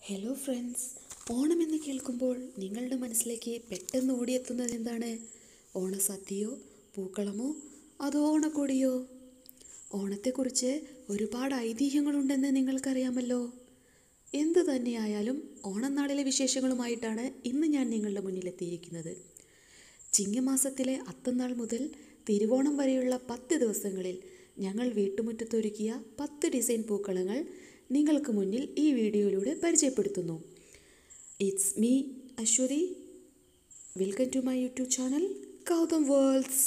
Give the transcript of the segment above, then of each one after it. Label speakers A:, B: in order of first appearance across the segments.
A: hello friends ഓണമെന്ന് കേൾക്കുമ്പോൾ നിങ്ങളുടെ മനസ്സിലേക്ക് പെട്ടെന്ന് ഓടിയെത്തുന്നത് എന്താണ് ഓണസദ്യയോ പൂക്കളമോ അതോ ഓണക്കൊടിയോ ഓണത്തെക്കുറിച്ച് ഒരുപാട് ഐതിഹ്യങ്ങളുണ്ടെന്ന് നിങ്ങൾക്കറിയാമല്ലോ എന്തു തന്നെയായാലും ഓണം നാളിലെ വിശേഷങ്ങളുമായിട്ടാണ് ഇന്ന് ഞാൻ നിങ്ങളുടെ മുന്നിലെത്തിയിരിക്കുന്നത് ചിങ്ങമാസത്തിലെ അത്തനാൾ മുതൽ തിരുവോണം വരെയുള്ള പത്ത് ദിവസങ്ങളിൽ ഞങ്ങൾ വീട്ടുമുറ്റത്തൊരുക്കിയ പത്ത് ഡിസൈൻ പൂക്കളങ്ങൾ നിങ്ങൾക്ക് മുന്നിൽ ഈ വീഡിയോയിലൂടെ പരിചയപ്പെടുത്തുന്നു it's me Aswathy welcome to my YouTube channel കൗതം വേൾഡ്സ്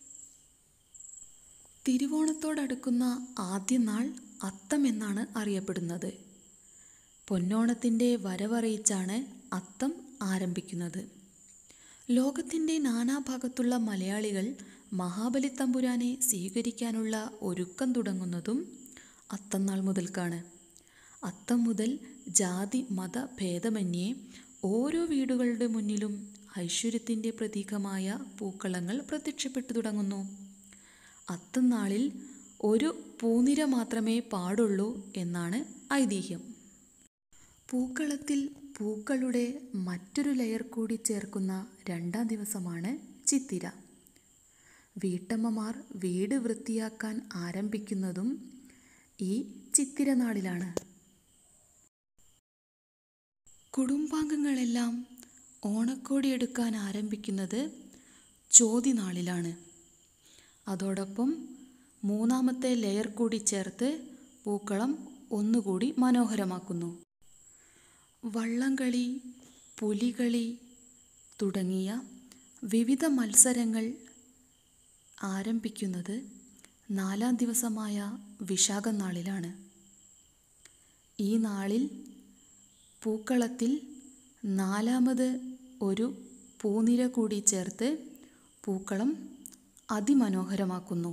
A: തിരുവോണത്തോടടുക്കുന്ന ആദ്യ നാൾ അത്തം എന്നാണ് അറിയപ്പെടുന്നത് പൊന്നോണത്തിൻ്റെ വരവറിയിച്ചാണ് അത്തം ആരംഭിക്കുന്നത് ലോകത്തിൻ്റെ നാനാഭാഗത്തുള്ള മലയാളികൾ മഹാബലി തമ്പുരാനെ സ്വീകരിക്കാനുള്ള ഒരുക്കം തുടങ്ങുന്നതും അത്തം നാൾ മുതൽക്കാണ് അത്തം മുതൽ ജാതി മത ഭേദമന്യേ ഓരോ വീടുകളുടെ മുന്നിലും ഐശ്വര്യത്തിൻ്റെ പ്രതീകമായ പൂക്കളങ്ങൾ പ്രത്യക്ഷപ്പെട്ടു തുടങ്ങുന്നു അത്തം നാളിൽ ഒരു പൂനിര മാത്രമേ പാടുള്ളൂ എന്നാണ് ഐതിഹ്യം പൂക്കളത്തിൽ പൂക്കളുടെ മറ്റൊരു ലെയർ കൂടി ചേർക്കുന്ന രണ്ടാം ദിവസമാണ് ചിത്തിര വീട്ടമ്മമാർ വീട് വൃത്തിയാക്കാൻ ആരംഭിക്കുന്നതും ഈ ചിത്തിര നാളിലാണ് കുടുംബാംഗങ്ങളെല്ലാം ഓണക്കോടി എടുക്കാൻ ആരംഭിക്കുന്നത് ചോതി നാളിലാണ് അതോടൊപ്പം മൂന്നാമത്തെ ലെയർ കൂടി ചേർത്ത് പൂക്കളം ഒന്നുകൂടി മനോഹരമാക്കുന്നു വള്ളംകളി പുലികളി തുടങ്ങിയ വിവിധ മത്സരങ്ങൾ ആരംഭിക്കുന്നത് നാലാം ദിവസമായ വിശാഖം നാളിലാണ് ഈ നാളിൽ പൂക്കളത്തിൽ നാലാമത് ഒരു പൂനിര കൂടി ചേർത്ത് പൂക്കളം അതിമനോഹരമാക്കുന്നു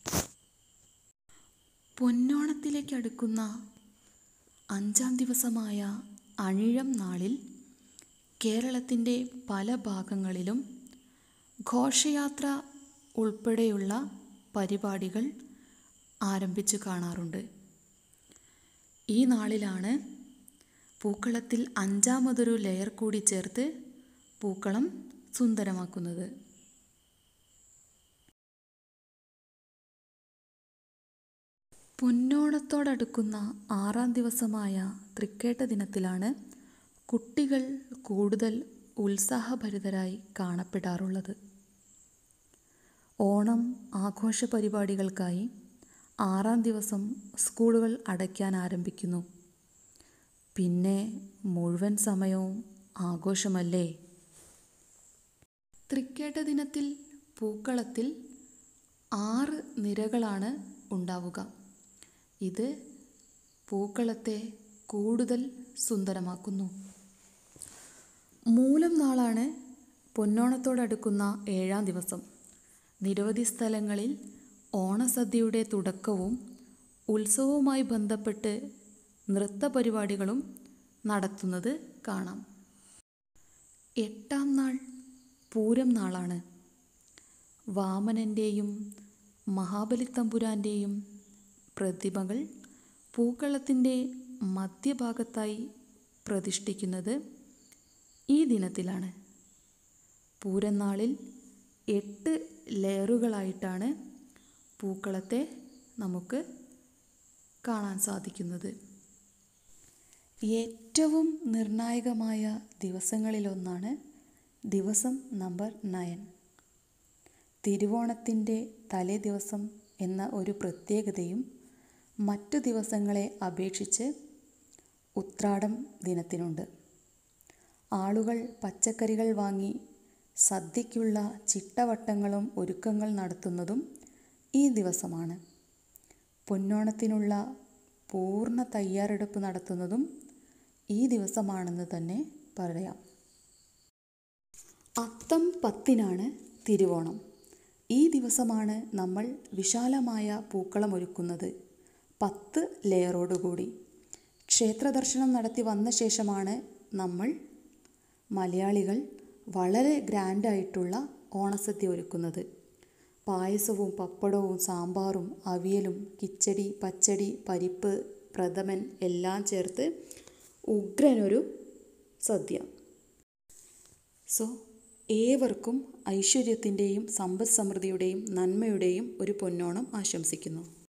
A: പൊന്നോണത്തിലേക്ക് അടുക്കുന്ന അഞ്ചാം ദിവസമായ അണിഴം നാളിൽ കേരളത്തിൻ്റെ പല ഭാഗങ്ങളിലും ഘോഷയാത്ര ഉൾപ്പെടെയുള്ള പരിപാടികൾ ആരംഭിച്ചു കാണാറുണ്ട് ഈ നാളിലാണ് പൂക്കളത്തിൽ അഞ്ചാമതൊരു ലെയർ കൂടി ചേർത്ത് പൂക്കളം സുന്ദരമാക്കുന്നത് പൊന്നോണത്തോടടുക്കുന്ന ആറാം ദിവസമായ തൃക്കേട്ട ദിനത്തിലാണ് കുട്ടികൾ കൂടുതൽ ഉത്സാഹഭരിതരായി കാണപ്പെടാറുള്ളത് ഓണം ആഘോഷ പരിപാടികൾക്കായി ആറാം ദിവസം സ്കൂളുകൾ അടയ്ക്കാൻ ആരംഭിക്കുന്നു പിന്നെ മുഴുവൻ സമയവും ആഘോഷമല്ലേ തൃക്കേട്ട ദിനത്തിൽ പൂക്കളത്തിൽ ആറ് നിരകളാണ് ഉണ്ടാവുക ഇത് പൂക്കളത്തെ കൂടുതൽ സുന്ദരമാക്കുന്നു മൂലം നാളാണ് പൊന്നോണത്തോടടുക്കുന്ന ഏഴാം ദിവസം നിരവധി സ്ഥലങ്ങളിൽ ഓണസദ്യയുടെ തുടക്കവും ഉത്സവവുമായി ബന്ധപ്പെട്ട് നൃത്ത പരിപാടികളും നടത്തുന്നത് കാണാം എട്ടാം നാൾ പൂരം നാളാണ് വാമനൻ്റെയും മഹാബലിത്തമ്പുരാൻ്റെയും പ്രതിമകൾ പൂക്കളത്തിൻ്റെ മധ്യഭാഗത്തായി പ്രതിഷ്ഠിക്കുന്നത് ഈ ദിനത്തിലാണ് പൂരനാളിൽ എട്ട് ലെയറുകളായിട്ടാണ് പൂക്കളത്തെ നമുക്ക് കാണാൻ സാധിക്കുന്നത് ഏറ്റവും നിർണായകമായ ദിവസങ്ങളിലൊന്നാണ് ദിവസം നമ്പർ നയൻ തിരുവോണത്തിൻ്റെ തലേ ദിവസം എന്ന ഒരു പ്രത്യേകതയും മറ്റു ദിവസങ്ങളെ അപേക്ഷിച്ച് ഉത്രാടം ദിനത്തിനുണ്ട് ആളുകൾ പച്ചക്കറികൾ വാങ്ങി സദ്യയ്ക്കുള്ള ചിട്ടവട്ടങ്ങളും ഒരുക്കങ്ങൾ നടത്തുന്നതും ഈ ദിവസമാണ് പൊന്നോണത്തിനുള്ള പൂർണ്ണ തയ്യാറെടുപ്പ് നടത്തുന്നതും ഈ ദിവസമാണെന്ന് തന്നെ പറയാം അത്തം പത്തിനാണ് തിരുവോണം ഈ ദിവസമാണ് നമ്മൾ വിശാലമായ പൂക്കളം ഒരുക്കുന്നത് പത്ത് ലെയറോടുകൂടി ക്ഷേത്ര ദർശനം നടത്തി വന്ന ശേഷമാണ് നമ്മൾ മലയാളികൾ വളരെ ഗ്രാൻഡായിട്ടുള്ള ഓണസദ്യ ഒരുക്കുന്നത് പായസവും പപ്പടവും സാമ്പാറും അവിയലും കിച്ചടി പച്ചടി പരിപ്പ് പ്രഥമൻ എല്ലാം ചേർത്ത് ഉഗ്രനൊരു സദ്യ സോ ഏവർക്കും ഐശ്വര്യത്തിൻ്റെയും സമ്പദ് സമൃദ്ധിയുടെയും നന്മയുടെയും ഒരു പൊന്നോണം ആശംസിക്കുന്നു